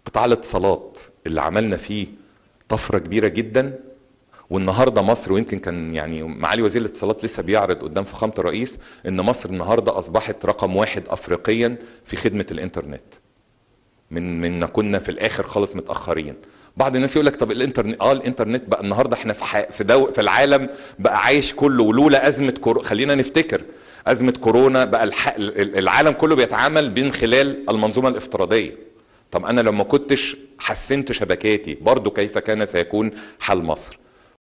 قطاع الاتصالات اللي عملنا فيه طفره كبيره جدا والنهارده مصر ويمكن كان يعني معالي وزير الاتصالات لسه بيعرض قدام فخامه الرئيس ان مصر النهارده اصبحت رقم واحد افريقيا في خدمه الانترنت من من كنا في الاخر خالص متاخرين بعض الناس يقول لك طب الانترنت اه الانترنت بقى النهارده احنا في ح... في, دو... في العالم بقى عايش كله ولولا ازمه كورونا خلينا نفتكر ازمه كورونا بقى الح... العالم كله بيتعامل من خلال المنظومه الافتراضيه طب انا لما كنتش حسنت شبكاتي برضو كيف كان سيكون حال مصر